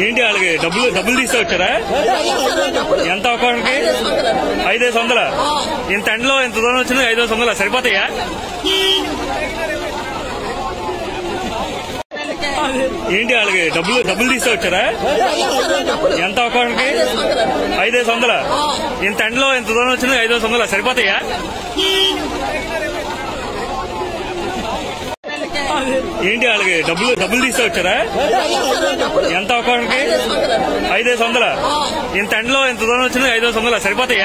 ఏంటి వాళ్ళకి డబ్బులు డబ్బులు తీసుకొచ్చారా ఎంత ఒక్కొక్కరికి ఐదేసి వందల ఇంత ఎండలో ఇంత దూరం వచ్చినా ఐదేసి వందల సరిపోతాయా ఏంటి వాళ్ళకి డబ్బులు డబ్బులు తీసుకొచ్చారా ఎంత ఒక్కొక్కరికి ఐదేసి వందల ఇంత ఎండలో ఇంత దూరం వచ్చినా ఐదేసి వందల సరిపోతాయా ఏంటి వాళ్ళకి డబ్బులు డబ్బులు తీసుకొచ్చారా ఎంత ఒక్కొక్కరికి ఐదేసి వందల ఇంత ఎండలో ఇంత దూరం వచ్చినా ఐదేసి వందల సరిపోతాయా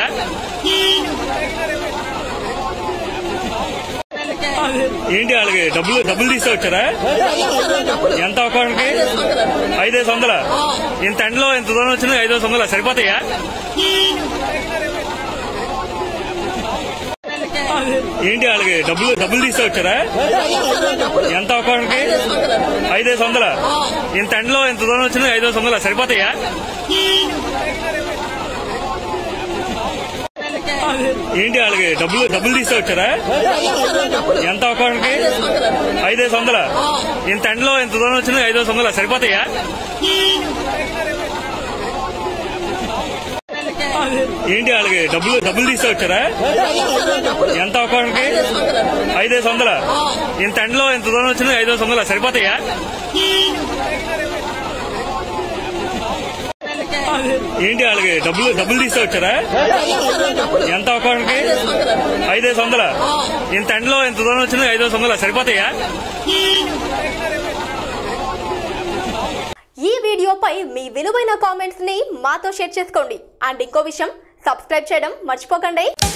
ఏంటి వాళ్ళకి డబ్బులు డబ్బులు తీసుకొచ్చారా ఎంత ఒక్కొక్కరికి ఐదేసి వందల ఇంత ఎండలో ఇంత దూరం వచ్చినా ఐదేసి వందల సరిపోతాయా ఏంటి వాళ్ళకి డబ్బులు డబ్బులు తీసుకొచ్చారా ఎంత ఒక్కొక్కరికి ఐదేసి వందల ఇంత ఎండలో ఇంత దూరం వచ్చినా ఐదేసి వందల సరిపోతాయా ఏంటి వాళ్ళకి డబ్బులు డబ్బులు తీసుకొచ్చారా ఎంత ఒక్కొక్కరికి ఐదేసి వందల ఇంత ఎండలో ఇంత దూరం వచ్చినా ఐదేసి వందల సరిపోతాయా ఏంటి వాళ్ళకి డబ్బులు డబ్బులు తీసుకొచ్చారా ఎంత ఒక్కొక్కరికి ఐదేసి వందల ఇంత ఎండలో ఇంత దూరం వచ్చినా ఐదేసి వందల సరిపోతాయా ఏంటి వాళ్ళకి డబ్బులు డబ్బులు తీసుకొచ్చారా ఎంత ఒక్కొక్కరికి ఐదేసి వందల ఇంత ఎండలో ఇంత దూరం వచ్చినా ఐదేసి వందల సరిపోతాయా ఈ వీడియోపై మీ విలువైన కామెంట్స్ ని మాతో షేర్ చేసుకోండి అండ్ ఇంకో విషయం సబ్స్క్రైబ్ చేయడం మర్చిపోకండి